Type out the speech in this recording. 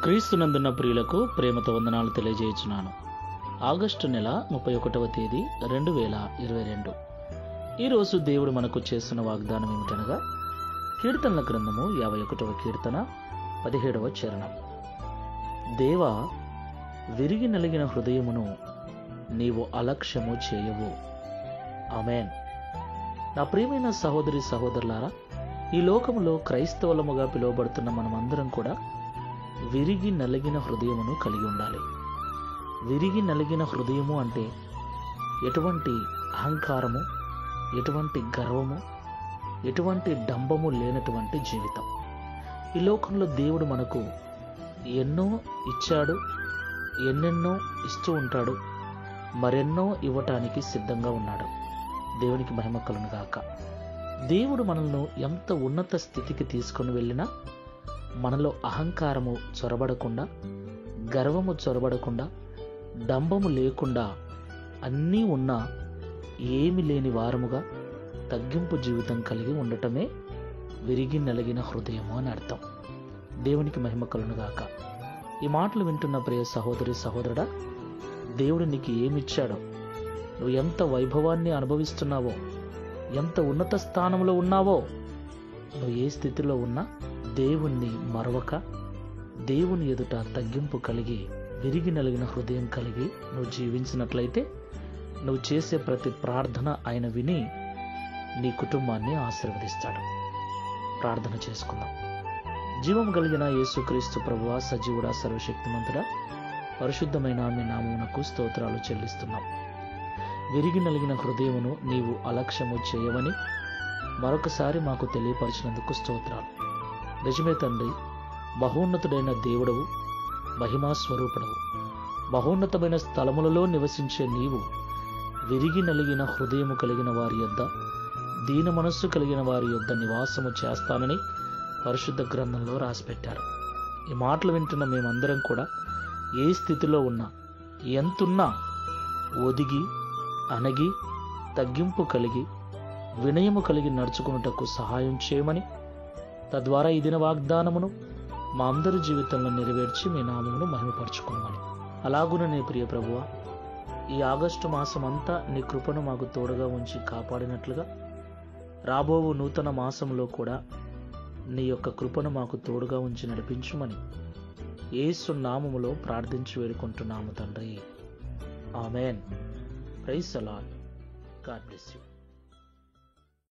క్రీస్తునందున్న ప్రియులకు ప్రేమతో వందనాలు తెలియజేయుచున్నాను ఆగస్టు నెల ముప్పై ఒకటవ తేదీ రెండు వేల ఇరవై రెండు ఈరోజు దేవుడు మనకు చేస్తున్న వాగ్దానం ఏమిటనగా కీర్తనల గ్రంథము యాభై ఒకటవ కీర్తన పదిహేడవ చరణం దేవా విరిగి నలిగిన హృదయమును నీవు అలక్ష్యము చేయవు ఆమెన్ నా ప్రియమైన సహోదరి సహోదరులారా ఈ లోకములో క్రైస్తవులముగా పిలువబడుతున్న మనమందరం కూడా విరిగి నలిగిన హృదయమును కలిగి ఉండాలి విరిగి నలిగిన హృదయము అంటే ఎటువంటి అహంకారము ఎటువంటి గర్వము ఎటువంటి డంబము లేనటువంటి జీవితం ఈ లోకంలో దేవుడు మనకు ఎన్నో ఇచ్చాడు ఎన్నెన్నో ఇస్తూ ఉంటాడు మరెన్నో ఇవ్వటానికి సిద్ధంగా ఉన్నాడు దేవునికి మహిమ కలును గాక దేవుడు మనల్ని ఎంత ఉన్నత స్థితికి తీసుకొని వెళ్ళినా మనలో అహంకారము చొరబడకుండా గర్వము చొరబడకుండా డంబము లేకుండా అన్నీ ఉన్నా ఏమి లేని వారముగా తగ్గింపు జీవితం కలిగి ఉండటమే విరిగి నలిగిన హృదయము అని అర్థం దేవునికి మహిమ కలునుగాక ఈ మాటలు వింటున్న ప్రియ సహోదరి సహోదరుడా దేవుడు నీకు ఏమిచ్చాడో నువ్వు ఎంత వైభవాన్ని అనుభవిస్తున్నావో ఎంత ఉన్నత స్థానంలో ఉన్నావో నువ్వు ఏ స్థితిలో ఉన్నా దేవుణ్ణి మరవక దేవుని ఎదుట తగ్గింపు కలిగి విరిగి నలిగిన హృదయం కలిగి నువ్వు జీవించినట్లయితే నువ్వు చేసే ప్రతి ప్రార్థన ఆయన విని నీ కుటుంబాన్ని ఆశీర్వదిస్తాడు ప్రార్థన చేసుకుందాం జీవం కలిగిన యేసుక్రీస్తు ప్రభువ సజీవుడా సర్వశక్తిమంతుడా పరిశుద్ధమైన మీ నామమునకు స్తోత్రాలు చెల్లిస్తున్నాం విరిగి నలిగిన హృదయమును నీవు అలక్ష్యము చేయవని మరొకసారి మాకు తెలియపరిచినందుకు స్తోత్రాలు నిజమే తండ్రి మహోన్నతుడైన దేవుడవు మహిమా స్వరూపుడవు మహోన్నతమైన స్థలములలో నివసించే నీవు విరిగి నలిగిన హృదయము కలిగిన వారి యొద్ద దీన మనస్సు కలిగిన వారి యొద్ద నివాసము చేస్తానని పరిశుద్ధ గ్రంథంలో రాసిపెట్టారు ఈ మాటలు వింటున్న మేమందరం కూడా ఏ స్థితిలో ఉన్నా ఎంతున్నా ఒదిగి అనగి తగ్గింపు కలిగి వినయము కలిగి నడుచుకున్నటకు సహాయం చేయమని తద్వారా ఈ దిన వాగ్దానమును మా అందరి జీవితంలో నెరవేర్చి మీ నామమును మహిమపరచుకోమని అలాగున నీ ప్రియ ప్రభువ ఈ ఆగస్టు మాసం అంతా నీ కృపను మాకు తోడుగా ఉంచి కాపాడినట్లుగా రాబోవు నూతన మాసంలో కూడా నీ యొక్క కృపను మాకు తోడుగా ఉంచి నడిపించుమని ఏసు నామములో ప్రార్థించి వేడుకుంటున్నాము తండ్రి amen praise the Lord God bless you